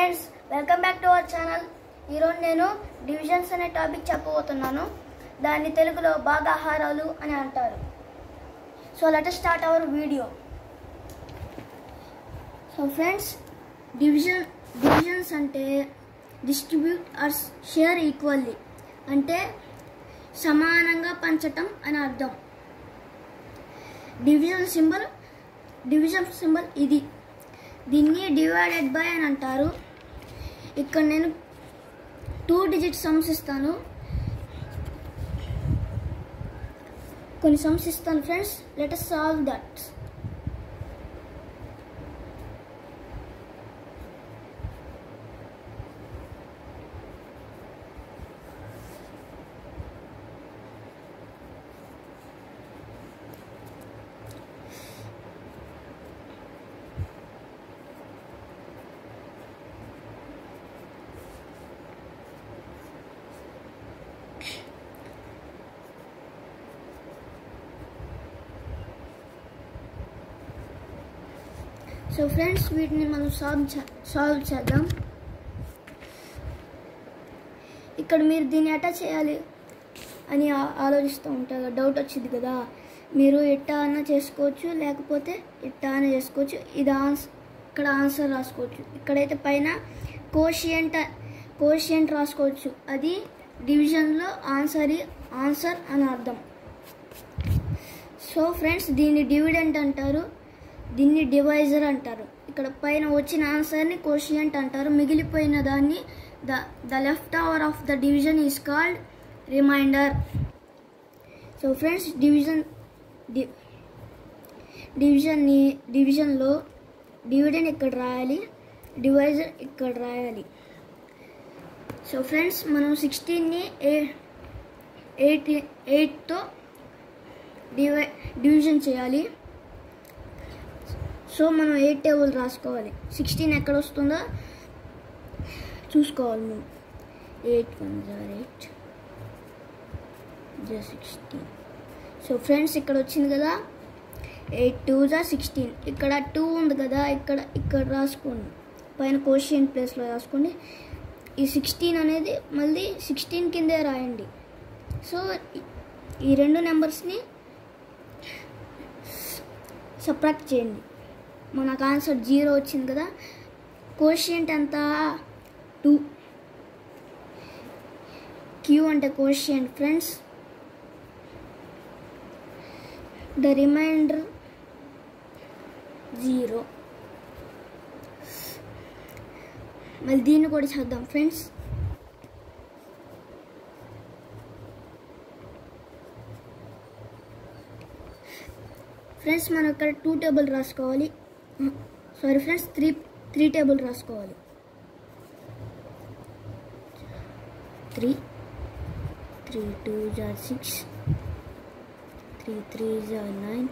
friends welcome back to our channel ఈరోజు నేను divisions అనే టాపిక్ చెప్పబోతున్నాను దాన్ని తెలుగులో భాగాహారాలు అని అంటారు so let start our video so friends division divisions అంటే డిస్ట్రిబ్యూట్ ఆర్ షేర్ ఈక్వల్లీ అంటే సమానంగా పంచటం అని అర్థం డివిజన్ సింబల్ డివిజన్ సింబల్ ఇది దీన్ని డివైడెడ్ బై అని అంటారు ఇక్కడ నేను టూ డిజిట్ సమ్స్ ఇస్తాను కొన్ని సమ్స్ ఇస్తాను friends let solve that so friends వీటిని మనం సాల్వ్ సాల్వ్ చేద్దాం ఇక్కడ మీరు దీన్ని ఎట్టా చేయాలి అని ఆ- ఆలోచిస్తూ ఉంటారు డౌట్ వచ్చింది కదా మీరు ఎట్టా అన్న చేసుకోవచ్చు లేకపోతే ఎట్టా అన్న చేసుకోవచ్చు ఇది ఆన్సర్ ఇక్కడ ఆన్సర్ రాసుకోవచ్చు ఇక్కడైతే పైన కోషియంట్ కోషియంట్ రాసుకోవచ్చు అది డివిజన్లో ఆన్సర్ ఆన్సర్ అని అర్థం సో ఫ్రెండ్స్ దీన్ని డివిడెంట్ అంటారు దీన్ని డివైజర్ అంటారు ఇక్కడ పైన వచ్చిన ఆన్సర్ని కోషియంట్ అంటారు మిగిలిపోయిన దాన్ని the the left over of the division is called remainder so friends division డి డివిజన్ని డివిజన్లో డివిడెండ్ ఇక్కడ రాయాలి డివైజర్ ఇక్కడ రాయాలి సో ఫ్రెండ్స్ మనం సిక్స్టీన్ని ఏ ఎయిట్ ఎయిట్తో డివై డివిజన్ చేయాలి సో మనం ఎయిట్ టేబుల్ రాసుకోవాలి సిక్స్టీన్ ఎక్కడ వస్తుందో చూసుకోవాలి మనం ఎయిట్ వన్ జార్ ఎయిట్ జా సిక్స్టీన్ సో ఫ్రెండ్స్ ఇక్కడ వచ్చింది కదా ఎయిట్ టూ జా సిక్స్టీన్ ఇక్కడ టూ ఉంది కదా ఇక్కడ ఇక్కడ రాసుకోండి పైన క్వశ్చన్ ప్లేస్లో రాసుకోండి ఈ సిక్స్టీన్ అనేది మళ్ళీ సిక్స్టీన్ కిందే రాయండి సో ఈ- ఈ రెండు నెంబర్స్ని సబ్ట్రాక్ట్ చేయండి మనకు ఆన్సర్ జీరో వచ్చింది కదా కోషియంట్ ఎంత టూ క్యూ అంటే quotient friends the remainder zero మళ్ళీ దీన్ని కూడా చేద్దాం ఫ్రెండ్స్ ఫ్రెండ్స్ మనం ఇక్కడ టూ టేబుల్ రాసుకోవాలి sorry friends three three table రాసుకోవాలి త్రీ త్రీ టూ జార్ సిక్స్ త్రీ త్రీ జార్ నైన్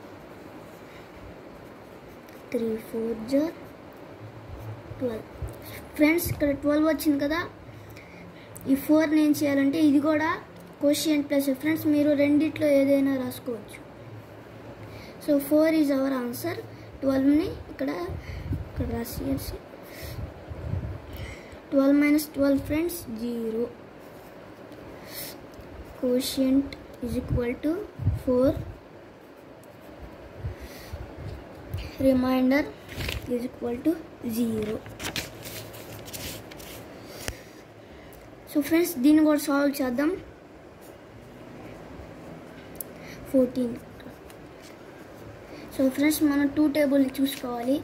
త్రీ ఫోర్ జార్ ట్వెల్వ్ ఫ్రెండ్స్ ఇక్కడ ట్వెల్వ్ వచ్చింది కదా ఈ ఫోర్ని ఏం చేయాలంటే ఇది కూడా క్వశ్చన్ ప్లస్ ఫ్రెండ్స్ మీరు రెండిట్లో ఏదైనా రాసుకోవచ్చు so four is our answer ట్వెల్వ్ని ఇక్కడ ఇక్కడ రాసేసి twelve minus twelve friends zero quotient is equal to four remainder is equal to zero so friends దీన్ని కూడా సాల్వ్ చేద్దాం ఫోర్టీన్ సో ఫ్రెండ్స్ మనం టూ టేబుల్ చూసుకోవాలి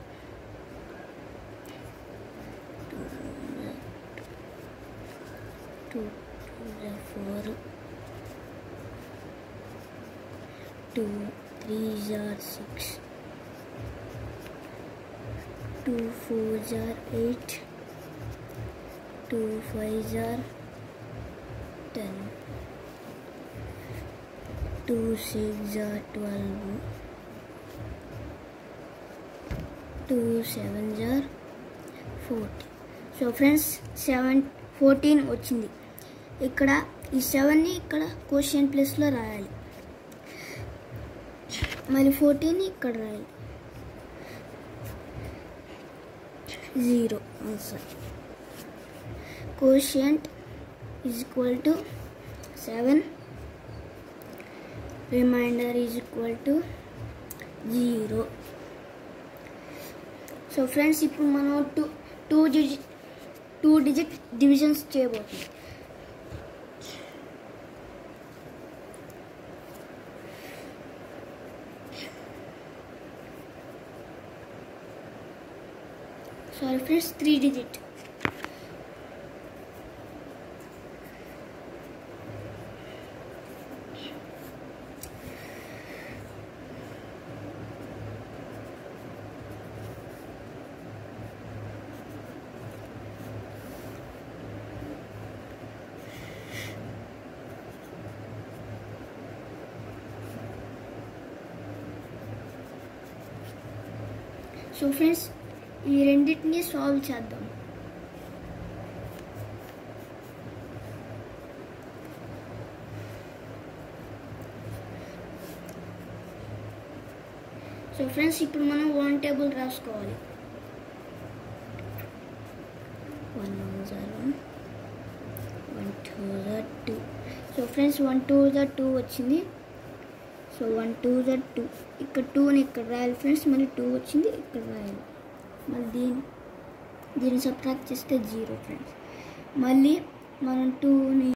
టూ ఫోర్ టూ త్రీ జార్ సిక్స్ టూ ఫోర్ జార్ ఎయిట్ టూ ఫైవ్ జార్ ten two six జార్ twelve two seven జార్ fourteen so friends seven fourteen వచ్చింది ఇక్కడ ఈ సెవెన్ని ఇక్కడ క్వశ్చన్ ప్లేస్లో రాయాలి మళ్ళీ ఫోర్టీన్ ఇక్కడ రాయాలి zero answer quotient is equal to seven remainder is equal to zero so friends ఇప్పుడు మనం two two digit two digit divisions చేయబోతున్నాం sorry friends three digit so friends ఈ రెండింటిని సాల్వ్ చేద్దాం సో ఫ్రెండ్స్ ఇప్పుడు మనం వన్ టేబుల్ రాసుకోవాలి one zero one two two so friends one two two వచ్చింది సో వన్ టూ జడ్ టూ ఇక్కడ టూని ఇక్కడ రాయాలి ఫ్రెండ్స్ మళ్ళీ టూ వచ్చింది ఇక్కడ రాయాలి మళ్ళీ దీని దీన్ని సబ్ట్రాక్ట్ చేస్తే జీరో ఫ్రెండ్స్ మళ్ళీ మనం టూని